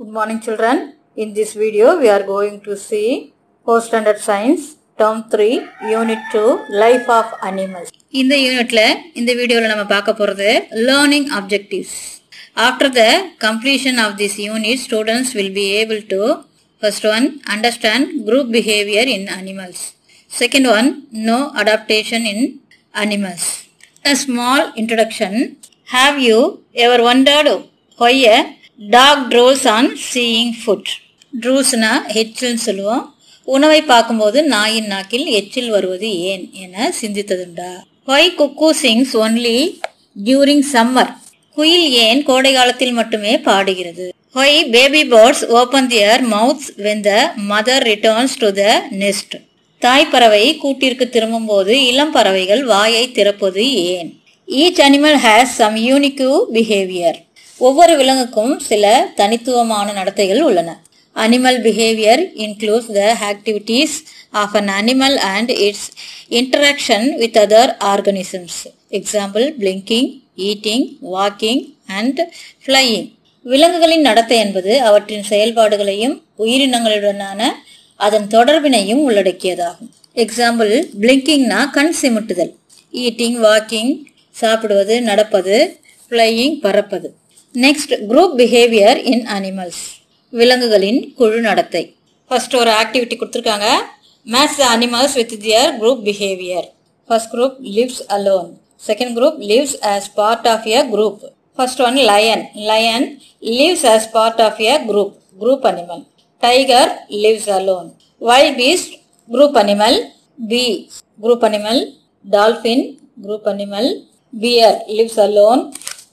Good morning children. In this video we are going to see 4th standard science term 3 unit 2 life of animals. இந்த யூனிட்ல இந்த வீடியோல நம்ம பார்க்க போறது learning objectives. After the completion of this unit students will be able to first one understand group behavior in animals. Second one know adaptation in animals. A small introduction. Have you ever wondered why a dog draws on seeing food? ட்ரூஸ்னா ஹெச்சில்னு சொல்லுவோம் உணவை பார்க்கும்போது நாயின் நாக்கில் எச்சில் வருவது ஏன் என சிந்தித்ததுண்டா why cuckoo sings only during summer குயில் ஏன் கோடை காலத்தில் மட்டுமே பாடுகிறது why baby birds open their mouths when the mother returns to the nest தாய் பறவை கூட்டிற்கு திரும்பும்போது இளம் பறவைகள் வாயை திறப்பது ஏன் each animal has some unique behaviour ஒவ்வொரு விலங்குக்கும் சில தனித்துவமான நடத்தைகள் உள்ளன animal behaviour includes the activities of an animal and its interaction with other organisms example blinking eating walking and flying விலங்குகளின் நடத்தை என்பது அவற்றின் செயல்பாடுகளையும் உயிரினங்களுடனான அதன் தொடர்பினையும் உள்ளடக்கியதாகும் எக்ஸாம்பிள் பிளிங்கிங்னா கண் சிமிட்டுதல் ஈட்டிங் வாக்கிங் சாப்பிடுவது நடப்பது ஃப்ளையிங் பறப்பது next group behaviour in animals விலங்குகளின் குழு நடத்தை ஃபர்ஸ்ட் ஒரு ஆக்டிவிட்டி கொடுத்துருக்காங்க match the animals with their group behaviour first group lives alone second group lives as part of a group first one lion lion lives as part of a group group animal tiger lives alone wild beast group animal bee group animal dolphin group animal bear lives alone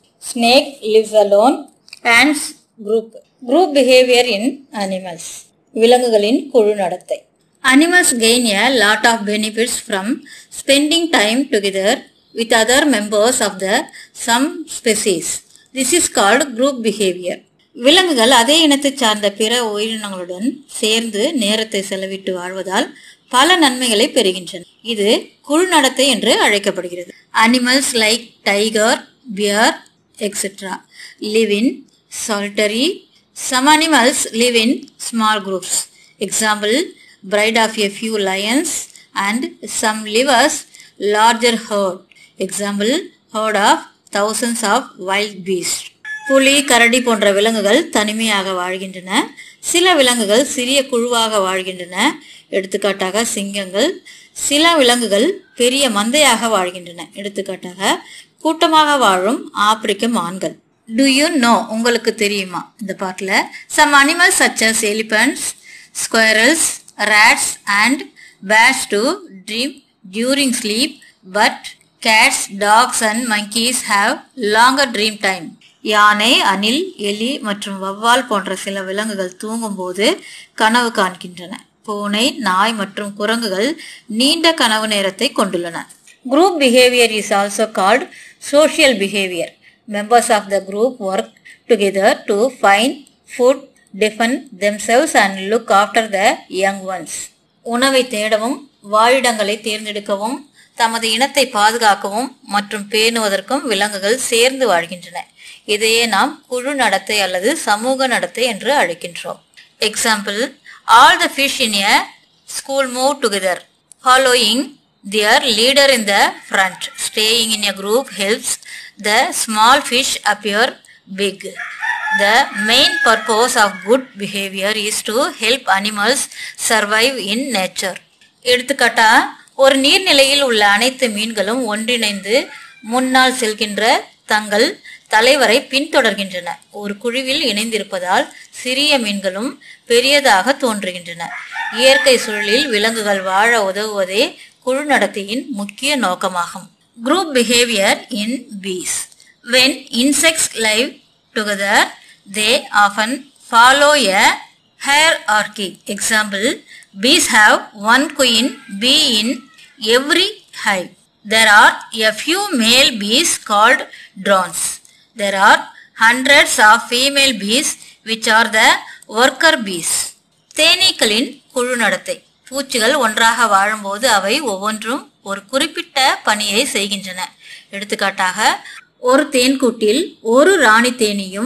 snake lives alone ants group group behavior in animals விலங்குகளின் குழு நடத்தை animals gain a lot of benefits from spending time together with other members of the some species this is called group behavior விலங்குகள் அதே இனத்தை சார்ந்த பிற உயிரினங்களுடன் சேர்ந்து நேரத்தை செலவிட்டு வாழ்வதால் பல நன்மைகளை பெறுகின்றன இது குழு நடத்தை என்று அழைக்கப்படுகிறது animals like tiger bear etcetera live in solitary some animals live in small groups example pride of a few lions and some livers larger herd example herd of thousands of wild beast புலி கரடி போன்ற விலங்குகள் தனிமையாக வாழ்கின்றன சில விலங்குகள் சிறிய குழுவாக வாழ்கின்றன எடுத்துக்காட்டாக சிங்கங்கள் சில விலங்குகள் பெரிய மந்தையாக வாழ்கின்றன எடுத்துக்காட்டாக கூட்டமாக வாழும் ஆப்பிரிக்க மான்கள் டு யூ நோ உங்களுக்கு தெரியுமா இந்த பாட்டில் some animals such as elephants squirrels rats and bats do dream during sleep but cats dogs and monkeys have longer dream time யானை அணில் எலி மற்றும் வவ்வால் போன்ற சில விலங்குகள் தூங்கும்போது கனவு காண்கின்றன பூனை நாய் மற்றும் குரங்குகள் நீண்ட கனவு நேரத்தை கொண்டுள்ளன group behaviour is also called social behaviour members of the group work together to find food defend themselves and look after the young ones உணவை தேடவும் வாழிடங்களை தேர்ந்தெடுக்கவும் தமது இனத்தை பாதுகாக்கவும் மற்றும் பேணுவதற்கும் விலங்குகள் சேர்ந்து வாழ்கின்றன இதையே நாம் குழு நடத்தை அல்லது சமூக நடத்தை என்று அழைக்கின்றோம் example all the fish in a school move together following their leader in the front staying in a group helps the small fish appear big the main purpose of good behaviour is to help animals survive in nature எடுத்துக்காட்டா ஒரு நீர்நிலையில் உள்ள அனைத்து மீன்களும் ஒன்றிணைந்து முன்னால் செல்கின்ற தங்கள் தலைவரை பின்தொடர்கின்றன ஒரு குழுவில் இணைந்திருப்பதால் சிறிய மீன்களும் பெரியதாக தோன்றுகின்றன இயற்கை சூழலில் விலங்குகள் வாழ உதவுவதே குழு நடத்தையின் முக்கிய நோக்கமாகும் group behaviour in bees when insects live together they often follow a hierarchy. Example, bees have one queen bee in every hive. There are a few male bees called drones. There are hundreds of female bees which are the worker bees. தேனீக்களின் குழு நடத்தை பூச்சிகள் ஒன்றாக வாழும்போது அவை ஒவ்வொன்றும் ஒரு குறிப்பிட்ட பணியை செய்கின்றன எடுத்துக்காட்டாக ஒரு தேன்கூட்டில் ஒரு ராணி தேனியும்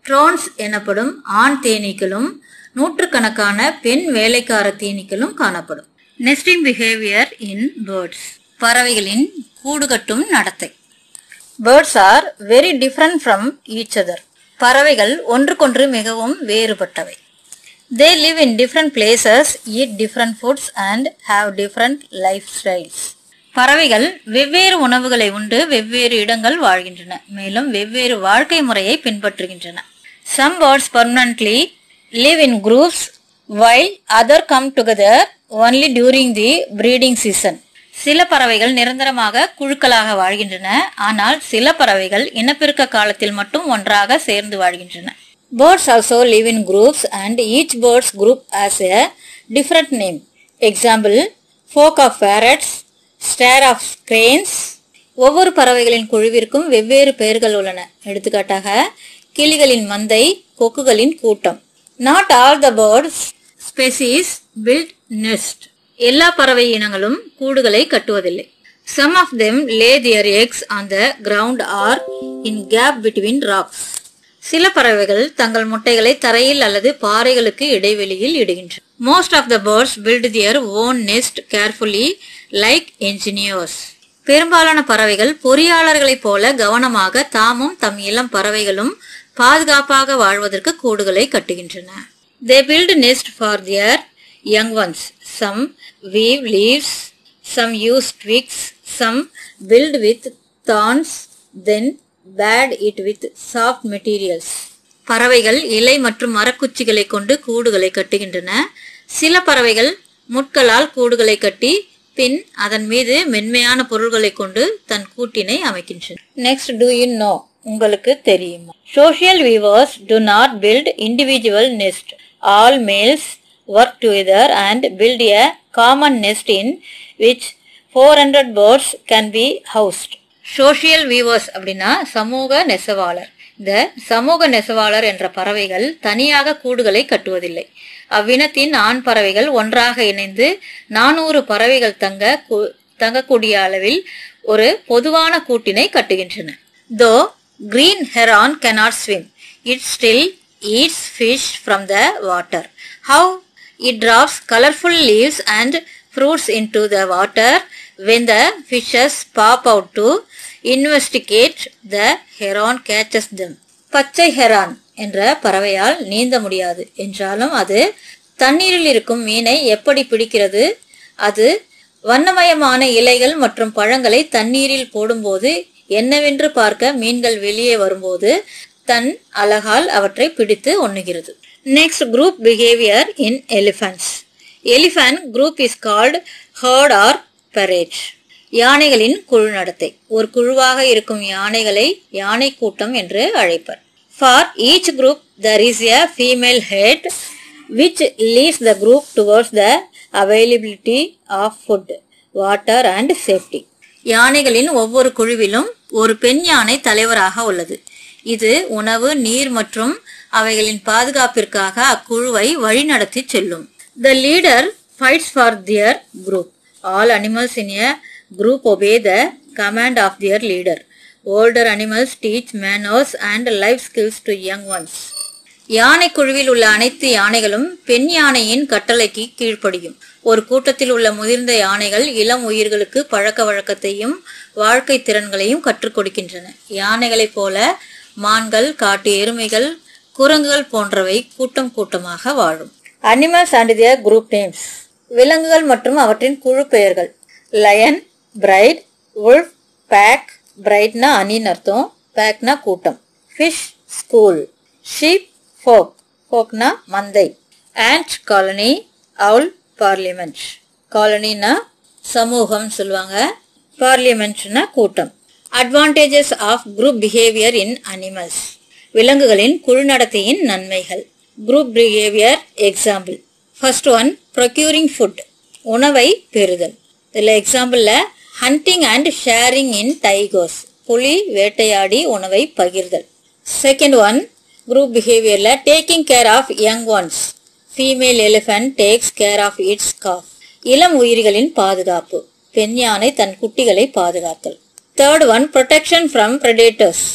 ட்ரோன்ஸ் எனப்படும் ஆண் தேனீக்களும் நூற்றுக்கணக்கான பெண் வேலைக்கார தேனீக்களும் காணப்படும் நெஸ்டிங் பிஹேவியர் இன் பேர்ட்ஸ் பறவைகளின் கூடு கட்டும் நடத்தை birds are very different from each other பறவைகள் ஒன்றுக்கொன்று மிகவும் வேறுபட்டவை they live in different places eat different foods and have different lifestyles பறவைகள் வெவ்வேறு உணவுகளை உண்டு வெவ்வேறு இடங்கள் வாழ்கின்றன மேலும் வெவ்வேறு வாழ்க்கை முறையை பின்பற்றுகின்றன some birds permanently live in groups while other come together only during the breeding season சில பறவைகள் நிரந்தரமாக குழுக்களாக வாழ்கின்றன ஆனால் சில பறவைகள் இனப்பெருக்க காலத்தில் மட்டும் ஒன்றாக சேர்ந்து வாழ்கின்றன Birds also live in groups and each bird's group has a different name. Example, flock of parrots, stare of cranes. ஒவ்வொரு பறவைகளின் குழுவிற்கும் வெவ்வேறு பெயர்கள் உள்ளன எடுத்துக்காட்டாக கிளிகளின் மந்தை கொக்குகளின் கூட்டம் not all the birds species build nest எல்லா பறவை இனங்களும் கூடுகளை கட்டுவதில்லை some of them lay their eggs on the ground or in gap between rocks சில பறவைகள் தங்கள் முட்டைகளை தரையில் அல்லது பாறைகளுக்கு இடைவெளியில் இடுகின்றன most of the birds build their own nest carefully like engineers பெரும்பாலான பறவைகள் பொறியாளர்களைப் போல கவனமாக தாமும் தம் இளம் பறவைகளும் பாதுகாப்பாக வாழ்வதற்கு கூடுகளை கட்டுகின்றன they build nest for their young ones some weave leaves some use twigs some build with thorns then pad it with soft materials பறவைகள் இலை மற்றும் மரக்குச்சிகளை கொண்டு கூடுகளை கட்டுகின்றன சில பறவைகள் முட்களால் கூடுகளை கட்டி பின் அதன் மீது மென்மையான பொருள்களை கொண்டு தன் கூட்டினை அமைக்கின்றன நெக்ஸ்ட் டூ யூ நோ உங்களுக்கு தெரியுமா social weavers do not build individual nest all males work together and build a common nest in which four hundred birds can be housed social weavers அப்படின்னா சமூக நெசவாளர் இந்த சமூக நெசவாளர் என்ற பறவைகள் தனியாக கூடுகளை கட்டுவதில்லை அவ்வினத்தின் ஆண் பறவைகள் ஒன்றாக இணைந்து நானூறு பறவைகள் தங்க கு- தங்கக்கூடிய அளவில் ஒரு பொதுவான கூட்டினை கட்டுகின்றன though green heron cannot swim it still eats fish from the water how it drops colorful leaves and fruits into the water when the fishes pop out to investigate the heron catches them பச்சை heron என்ற பறவையால் நீந்த முடியாது என்றாலும் அது தண்ணீரில் இருக்கும் மீனை எப்படி பிடிக்கிறது அது வண்ணமயமான இலைகள் மற்றும் பழங்களை தண்ணீரில் போடும்போது என்னவென்று பார்க்க மீன்கள் வெளியே வரும்போது தன் அழகால் அவற்றை பிடித்து உண்ணுகிறது next group behaviour in elephants elephant group is called herd or parade யானைகளின் குழு நடத்தை ஒரு குழுவாக இருக்கும் யானைகளை யானை கூட்டம் என்று அழைப்பர் for each group there is a female head which leads the group towards the availability of food, water and safety. யானைகளின் ஒவ்வொரு குழுவிலும் ஒரு பெண் யானை தலைவராக உள்ளது இது உணவு நீர் மற்றும் அவைகளின் பாதுகாப்பிற்காக அக்குழுவை வழிநடத்தி செல்லும் the leader fights for their group all animals in a group obey the command of their leader older animals teach manners and life skills to young ones யானை குழுவில் உள்ள அனைத்து யானைகளும் பெண் யானையின் கட்டளைக்கு கீழ்ப்படியும் ஒரு கூட்டத்தில் உள்ள முதிர்ந்த யானைகள் இளம் உயிர்களுக்கு பழக்க வழக்கத்தையும் வாழ்க்கை திறன்களையும் கற்றுக் கொடுக்கின்றன யானைகளைப் போல மான்கள் காட்டு எருமைகள் குரங்குகள் போன்றவை கூட்டம் கூட்டமாக வாழும் animals and their group names விலங்குகள் மற்றும் அவற்றின் குழு பெயர்கள் லயன் பிரைட் உல்ஃப் பேக் பிரைட்னா அணின்னு அர்த்தம் பேக்னா கூட்டம் ஃபிஷ் ஸ்கூல் ஷீப் ஃபோக் ஃபோக்னா மந்தை ஆண்ட் காலனி அவுல் பார்லிமெண்ட் காலனினா சமூகம் சொல்லுவாங்க பார்லிமெண்ட்னா கூட்டம் advantages of group behaviour in animals விலங்குகளின் குழு நடத்தையின் நன்மைகள் group behaviour example first one procuring food உணவை பெறுதல் இதில் எக்ஸாம்பிளில் hunting and sharing in tigers புலி வேட்டையாடி உணவை பகிர்தல் செகண்ட் ஒன் குரூப் பிஹேவியரில் taking care of young ones female elephant takes care of its calf இளம் உயிரிகளின் பாதுகாப்பு பெண் யானை தன் குட்டிகளை பாதுகாத்தல் third one protection from predators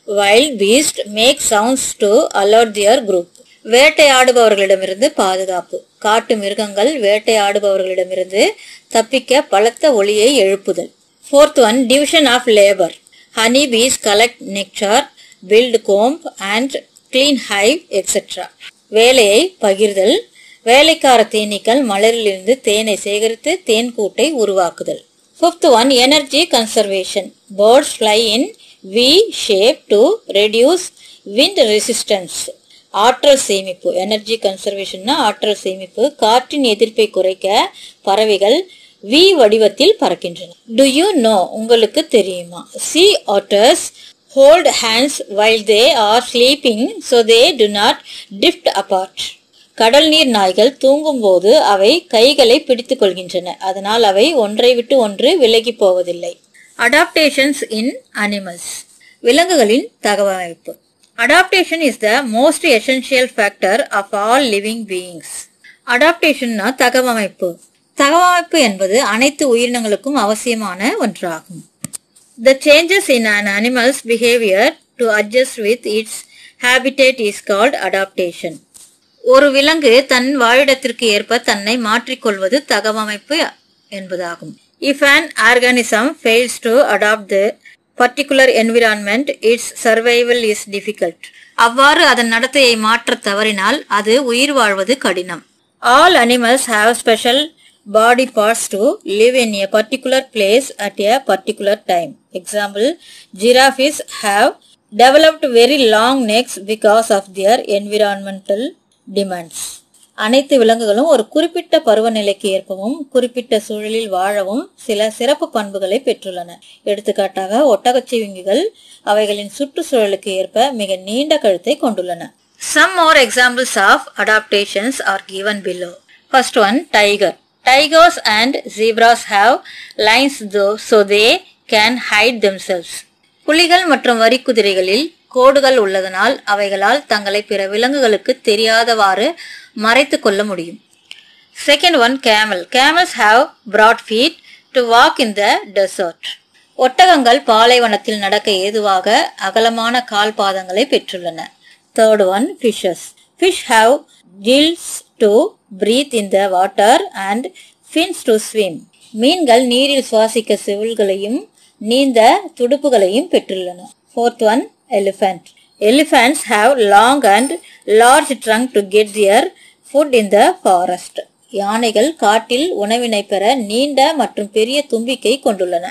wild beast make sounds to alert their group வேட்டையாடுபவர்களிடமிருந்து பாதுகாப்பு காட்டு மிருகங்கள் வேட்டையாடுபவர்களிடமிருந்து தப்பிக்க பலத்த ஒளியை எழுப்புதல் fourth one division of labour honey bees collect nectar build comb and clean hive etcetera வேலையை பகிர்தல் வேலைக்கார தேனீக்கள் மலரிலிருந்து தேனை சேகரித்து தேன் கூட்டை உருவாக்குதல் fifth one energy conservation birds fly in V shape to reduce wind resistance ஆற்றல் சேமிப்பு எனர்ஜி கன்சர்வேஷன்னா ஆற்றல் சேமிப்பு காற்றின் எதிர்ப்பை குறைக்க பறவைகள் வி வடிவத்தில் பறக்கின்றன டு யூ நோ உங்களுக்கு தெரியுமா sea otters hold hands while they are sleeping so they do not drift apart கடல் நீர் நாய்கள் தூங்கும்போது அவை கைகளை பிடித்துக் கொள்கின்றன அதனால் அவை ஒன்றை விட்டு ஒன்று விலகி போவதில்லை அடாப்டேஷன்ஸ் இன் அனிமல்ஸ் விலங்குகளின் தகவமைப்பு adaptation is the most essential factor of all living beings அடாப்டேஷன்னா தகவமைப்பு தகவமைப்பு என்பது அனைத்து உயிரினங்களுக்கும் அவசியமான ஒன்றாகும் The changes in an animal's behavior to adjust with its habitat is called adaptation. ஒரு விலங்கு தன் வாழிடத்திற்கு ஏற்ப தன்னை மாற்றிக்கொள்வது தகவமைப்பு என்பதாகும் if an organism fails to adopt the particular environment its survival is difficult அவ்வாறு அதன் நடத்தையை மாற்றத் தவறினால் அது உயிர் வாழ்வது கடினம் all animals have special body parts to live in a particular place at a particular time. Example, giraffes have developed very long necks because of their environmental demands. அனைத்து விலங்குகளும் ஒரு குறிப்பிட்ட பருவநிலைக்கு ஏற்பவும் குறிப்பிட்ட சூழலில் வாழவும் சில சிறப்பு பண்புகளை பெற்றுள்ளன எடுத்துக்காட்டாக ஒட்டகச்சிவிங்கிகள் அவைகளின் சுற்றுச்சூழலுக்கு ஏற்ப மிக நீண்ட கழுத்தை கொண்டுள்ளன Some more examples of adaptations are given below. First one, tiger. Tigers and zebras have lines though, so they can hide themselves. புலிகள் மற்றும் வரிக்குதிரைகளில் கோடுகள் உள்ளதனால் அவைகளால் தங்களை பிற விலங்குகளுக்கு தெரியாதவாறு மறைத்துக் கொள்ள முடியும் second one camel camels have broad feet to walk in the desert ஒட்டகங்கள் பாலைவனத்தில் நடக்க ஏதுவாக அகலமான கால் பாதங்களை பெற்றுள்ளன third one fishes fish have gills to breathe in the water and fins to swim மீன்கள் நீரில் சுவாசிக்க செவில்களையும் நீந்த துடுப்புகளையும் பெற்றுள்ளன fourth one elephant elephants have long and large trunk to get their food in the forest யானைகள் காட்டில் உணவினை பெற நீண்ட மற்றும் பெரிய தும்பிக்கை கொண்டுள்ளன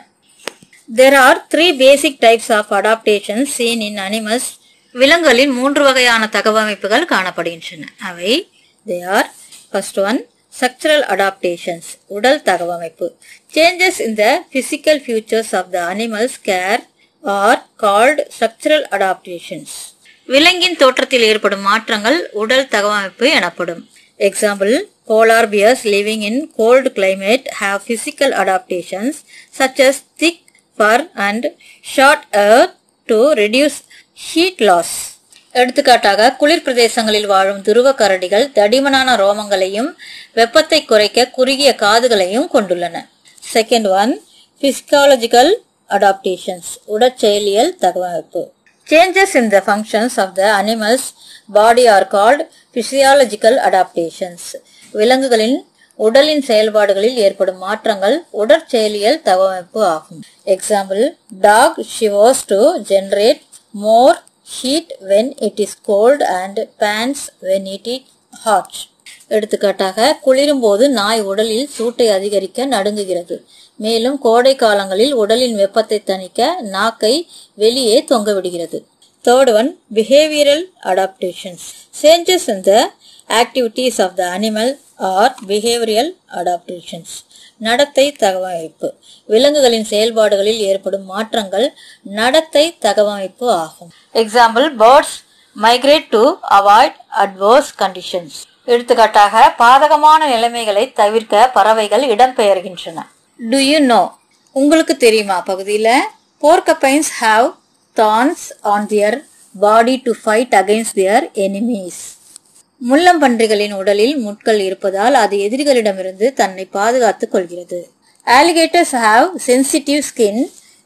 There are three basic types of adaptations seen in animals. விலங்குகளில் மூன்று வகையான தகவமைப்புகள் காணப்படுகின்றன அவை they are first one structural adaptations உடல் தகவமைப்பு changes in the physical features of the animal's care are called structural adaptations விலங்கின் தோற்றத்தில் ஏற்படும் மாற்றங்கள் உடல் தகவமைப்பு எனப்படும் example polar bears living in cold climate have physical adaptations such as thick fur and short hair to reduce heat loss எடுத்துக்காட்டாக குளிர் பிரதேசங்களில் வாழும் துருவ கரடிகள் தடிமனான ரோமங்களையும் வெப்பத்தை குறைக்க குறுகிய காதுகளையும் கொண்டுள்ளன செகண்ட் ஒன் பிசிகாலஜிக்கல் அடாப்டேஷன்ஸ் உடற்செயலியல் தகவமைப்பு Changes in the functions of the animal's body are called physiological adaptations. விலங்குகளின் உடலின் செயல்பாடுகளில் ஏற்படும் மாற்றங்கள் உடற்செயலியல் தகவமைப்பு ஆகும் example dog shivers to generate more heat when it is cold and pants when it is hot. எடுத்துக்காட்டாக குளிரும்போது நாய் உடலில் சூட்டை அதிகரிக்க நடுங்குகிறது மேலும் கோடை காலங்களில் உடலின் வெப்பத்தை தணிக்க நாக்கை வெளியே தொங்க விடுகிறது third one behavioural adaptations changes in the activities of the animal are behavioural adaptations நடத்தை தகவமைப்பு விலங்குகளின் செயல்பாடுகளில் ஏற்படும் மாற்றங்கள் நடத்தை தகவமைப்பு ஆகும் example birds migrate to avoid adverse conditions எடுத்துக்காட்டாக பாதகமான நிலைமைகளை தவிர்க்க பறவைகள் இடம்பெயர்கின்றன டு யூ நோ உங்களுக்கு தெரியுமா பகுதியில் porcupines have thorns on their body to fight against their enemies முள்ளம்பன்றிகளின் உடலில் முட்கள் இருப்பதால் அது எதிரிகளிடமிருந்து தன்னை பாதுகாத்துக் கொள்கிறது alligators have sensitive skin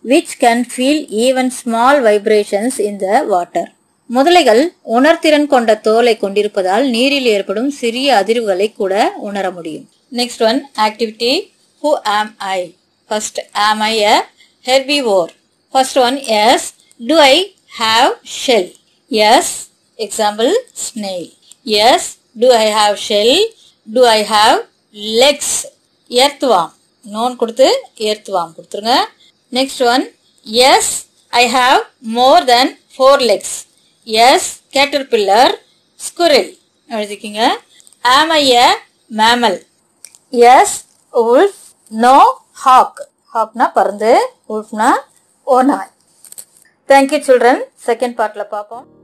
which can feel even small vibrations in the water. முதலைகள் உணர்திறன் கொண்ட தோலை கொண்டிருப்பதால் நீரில் ஏற்படும் சிறிய அதிர்வுகளை கூட உணர முடியும் நெக்ஸ்ட் ஒன் ஆக்டிவிட்டி ஹூ ஆம் I first am I a herbivore first one yes do I have shell yes example snail yes do I have shell do I have legs earthworm நோன் கொடுத்து எர்த்வாம் கொடுத்துருங்க next one yes I have more than four legs yes caterpillar squirrel எழுதிக்கிங்க am I a mammal yes wolf no hawk ஹாக்னா பருந்து உல்ஃப்னா ஓநாய் thank you children second பார்ட்டில் பார்ப்போம்